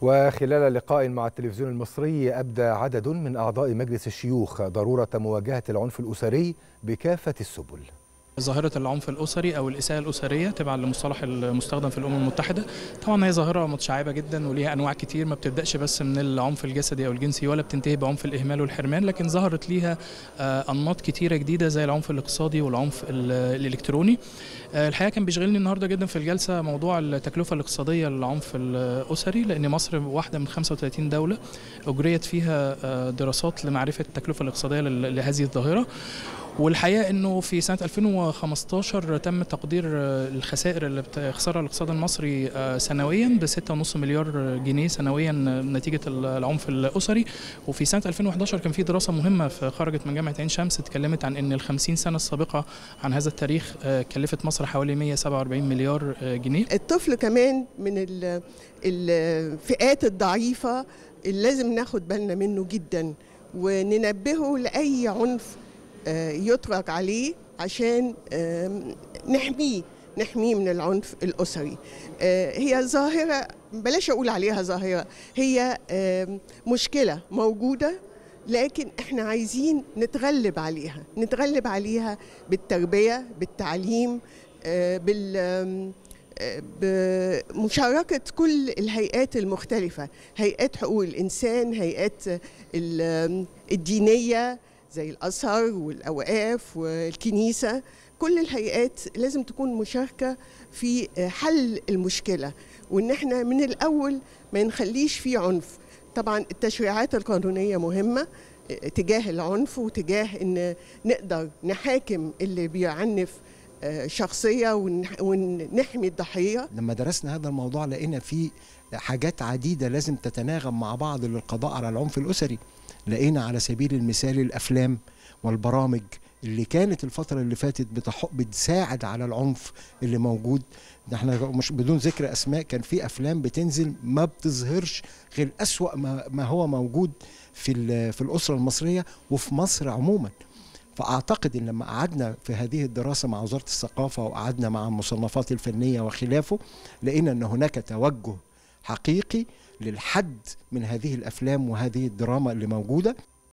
وخلال لقاء مع التلفزيون المصري أبدى عدد من أعضاء مجلس الشيوخ ضرورة مواجهة العنف الأسري بكافة السبل ظاهرة العنف الأسري أو الإساءة الأسرية تبعا لمصطلح المستخدم في الأمم المتحدة طبعا هي ظاهرة متشعبة جدا وليها أنواع كتير ما بتبدأش بس من العنف الجسدي أو الجنسي ولا بتنتهي بعنف الإهمال والحرمان لكن ظهرت ليها أنماط كتيرة جديدة زي العنف الاقتصادي والعنف الإلكتروني الحقيقة كان بيشغلني النهاردة جدا في الجلسة موضوع التكلفة الاقتصادية للعنف الأسري لأن مصر واحدة من 35 دولة أجريت فيها دراسات لمعرفة التكلفة الاقتصادية لهذه الظاهرة والحقيقه انه في سنه 2015 تم تقدير الخسائر اللي بتخسرها الاقتصاد المصري سنويا ب 6.5 مليار جنيه سنويا نتيجه العنف الاسري وفي سنه 2011 كان في دراسه مهمه خرجت من جامعه عين شمس اتكلمت عن ان ال 50 سنه السابقه عن هذا التاريخ كلفت مصر حوالي 147 مليار جنيه الطفل كمان من الفئات الضعيفه اللي لازم ناخد بالنا منه جدا وننبهه لاي عنف يطلق عليه عشان نحميه نحميه من العنف الأسري هي ظاهرة بلاش أقول عليها ظاهرة هي مشكلة موجودة لكن احنا عايزين نتغلب عليها نتغلب عليها بالتربية بالتعليم بال بمشاركة كل الهيئات المختلفة هيئات حقوق الإنسان هيئات الدينية زي الازهر والاوقاف والكنيسه كل الهيئات لازم تكون مشاركه في حل المشكله وان احنا من الاول ما نخليش في عنف طبعا التشريعات القانونيه مهمه تجاه العنف وتجاه ان نقدر نحاكم اللي بيعنف شخصيه ونحمي الضحيه لما درسنا هذا الموضوع لقينا في حاجات عديده لازم تتناغم مع بعض للقضاء على العنف الاسري لقينا على سبيل المثال الافلام والبرامج اللي كانت الفتره اللي فاتت بتساعد على العنف اللي موجود احنا مش بدون ذكر اسماء كان في افلام بتنزل ما بتظهرش غير اسوا ما, ما هو موجود في في الاسره المصريه وفي مصر عموما فاعتقد ان لما قعدنا في هذه الدراسه مع وزاره الثقافه وقعدنا مع المصنفات الفنيه وخلافه لقينا ان هناك توجه حقيقي للحد من هذه الافلام وهذه الدراما اللي موجوده